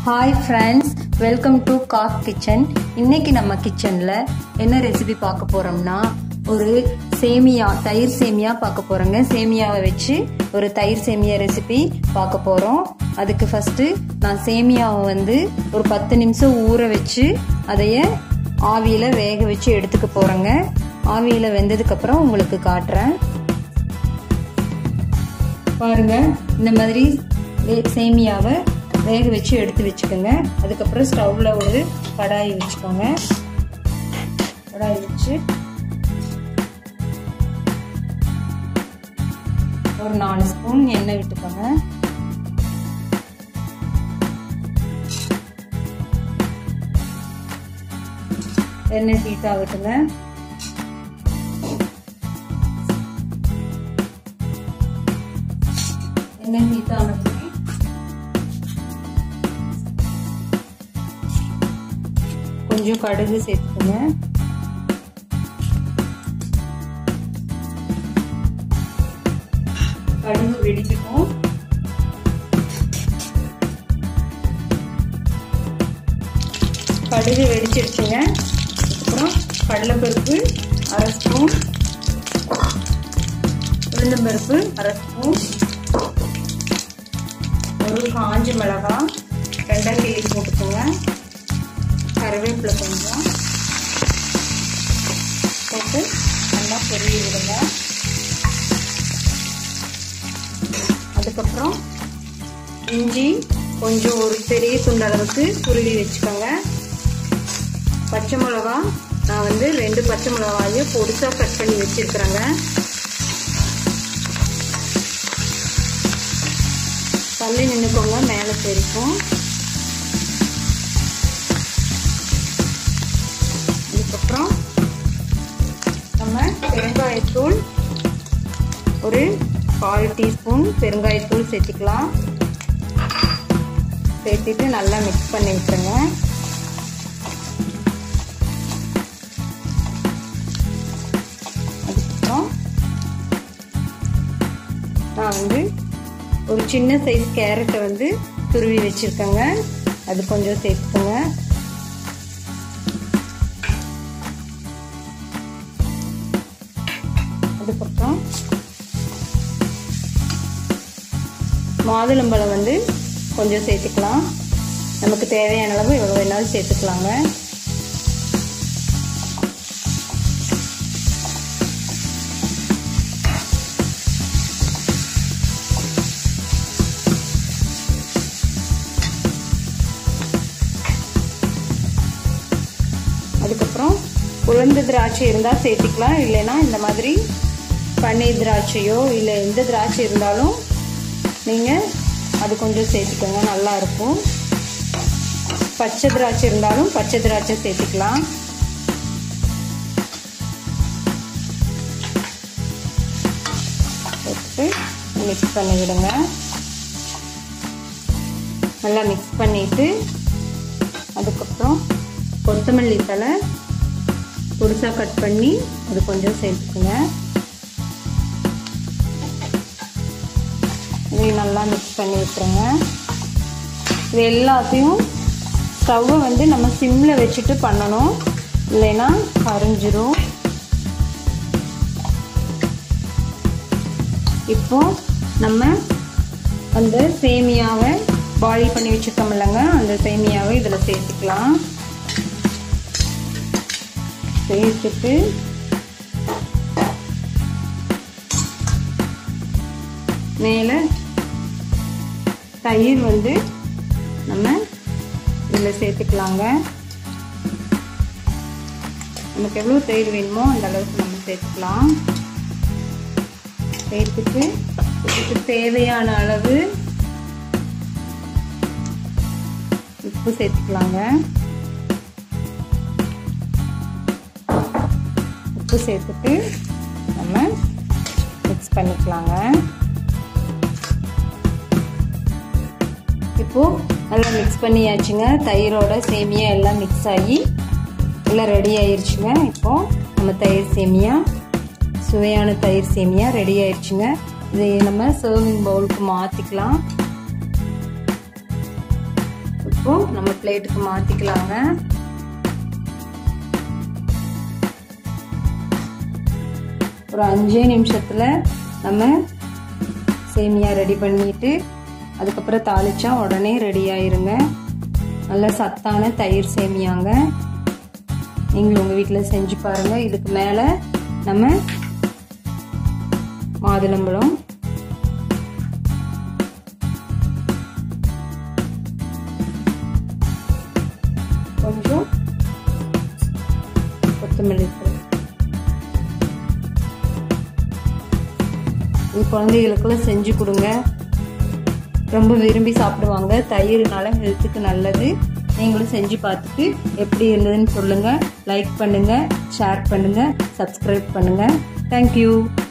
hi friends welcome to cook kitchen இன்னைக்கு நம்ம கிச்சனில் என்ன ரெசிபி பார்க்க போகிறோம்னா ஒரு சேமியா தயிர் சேமியா பார்க்க போகிறோங்க சேமியாவை வச்சு ஒரு தயிர் சேமியா ரெசிபி பார்க்க போகிறோம் அதுக்கு ஃபஸ்ட்டு நான் சேமியாவை வந்து ஒரு பத்து நிமிஷம் ஊற வச்சு அதைய ஆவியில் வேக வச்சு எடுத்துக்க போகிறேங்க ஆவியில் வெந்ததுக்கப்புறம் உங்களுக்கு காட்டுறேன் பாருங்க இந்த மாதிரி சேமியாவை வேக வச்சு எடுத்து வச்சுக்கோங்க அதுக்கப்புறம் ஸ்டவ்வில் ஒரு கடாய் வச்சுக்கோங்க கடாய் வச்சு ஒரு நாலு ஸ்பூன் எண்ணெய் விட்டுக்கோங்க எண்ணெய் ஹீட் ஆகட்டுங்க எண்ணெய் ஹீட் ஆனதுமே கொஞ்சம் கடுகு சேர்த்துக்கோங்க கடுகு வெடிக்கட்டும் கடுகு வெடிச்சிருச்சுங்க அப்புறம் கடலைப்பருப்பு அரை ஸ்பூன் உளுந்தம்பருப்பு அரை ஸ்பூன் ஒரு காஞ்ச மிளகாய் ரெண்டாம் கிளி போட்டுக்கோங்க கருவேப்பிலை கொஞ்சம் போட்டு நல்லா பொரியி விடுங்க அதுக்கப்புறம் இஞ்சி கொஞ்சம் ஒரு பெரிய துண்டு அளவுக்கு துருவி வச்சுக்கோங்க பச்சை மிளகா நான் வந்து ரெண்டு பச்சை மிளகாயும் பொடிசாக கட் பண்ணி வச்சுருக்குறேங்க தள்ளி நின்றுக்கோங்க மேலே தெரிக்கும் அதுக்கப்புறம் நம்ம பெருங்காயத்தூள் ஒரு கால் டீஸ்பூன் பெருங்காயத்தூள் சேர்த்துக்கலாம் சேர்த்துட்டு நல்லா மிக்ஸ் பண்ணி விட்டுருங்க அதுக்கப்புறம் நான் வந்து ஒரு சின்ன சைஸ் கேரட்டை வந்து துருவி வச்சுருக்கேங்க அது கொஞ்சம் சேர்த்துக்கோங்க அதுக்கப்புறம் மாதுளம்பழம் வந்து கொஞ்சம் சேர்த்துக்கலாம் நமக்கு தேவையான அளவு எவ்வளோ வேணாலும் சேர்த்துக்கலாங்க அதுக்கப்புறம் உளுந்து திராட்சை இருந்தால் சேர்த்துக்கலாம் இல்லைன்னா இந்த மாதிரி பன்னீர் திராட்சையோ இல்லை எந்த திராட்சை இருந்தாலும் நீங்கள் அது கொஞ்சம் சேர்த்துக்கோங்க நல்லா இருக்கும் பச்சை திராட்சை இருந்தாலும் பச்சை திராட்சை சேர்த்துக்கலாம் சேர்த்து மிக்ஸ் பண்ணி விடுங்க நல்லா மிக்ஸ் பண்ணிவிட்டு அதுக்கப்புறம் கொத்தமல்லி தலை பொடிசாக கட் பண்ணி அது கொஞ்சம் சேர்த்துக்குங்க இதையும் நல்லா மிக்ஸ் பண்ணி விட்டுருங்க இது எல்லாத்தையும் ஸ்டவ்வை வந்து நம்ம சிம்மில் வச்சுட்டு பண்ணணும் இல்லைன்னா கரைஞ்சிரும் இப்போ நம்ம அந்த சேமியாவை பாயில் பண்ணி வச்சுருக்கோம் இல்லைங்க அந்த சேமியாவை இதில் சேர்த்துக்கலாம் சேர்த்துட்டு மேலே தயிர் வந்து நம்ம இதில் சேர்த்துக்கலாங்க நமக்கு எவ்வளோ தயிர் வேணுமோ அந்த அளவுக்கு நம்ம சேர்த்துக்கலாம் சேர்த்துட்டு இதுக்கு தேவையான அளவு உப்பு சேர்த்துக்கலாங்க உப்பு சேர்த்துட்டு நம்ம மிக்ஸ் பண்ணிக்கலாங்க இப்போது நல்லா மிக்ஸ் பண்ணியாச்சுங்க தயிரோட சேமியா எல்லாம் மிக்ஸ் ஆகி எல்லாம் ரெடி ஆயிடுச்சுங்க இப்போது நம்ம தயிர் சேமியா சுவையான தயிர் சேமியா ரெடி ஆயிடுச்சுங்க இதை நம்ம சர்விங் பவுலுக்கு மாற்றிக்கலாம் இப்போ நம்ம பிளேட்டுக்கு மாற்றிக்கலாங்க ஒரு அஞ்சே நிமிஷத்தில் நம்ம சேமியா ரெடி பண்ணிட்டு அதுக்கப்புறம் தாளிச்சா உடனே ரெடி ஆயிருங்க நல்ல சத்தான தயிர் சேமியாங்க நீங்களும் உங்கள் வீட்டில் செஞ்சு பாருங்கள் இதுக்கு மேலே நம்ம மாதுளம்பழம் கொஞ்சம் கொத்தமல்லி இது குழந்தைகளுக்கெல்லாம் செஞ்சு கொடுங்க ரொம்ப விரும்பி சாப்பிடுவாங்க தயிர்னால ஹெல்த்துக்கு நல்லது நீங்களும் செஞ்சு பார்த்துட்டு எப்படி இருந்ததுன்னு சொல்லுங்கள் லைக் பண்ணுங்கள் ஷேர் பண்ணுங்கள் சப்ஸ்கிரைப் பண்ணுங்கள் தேங்க்யூ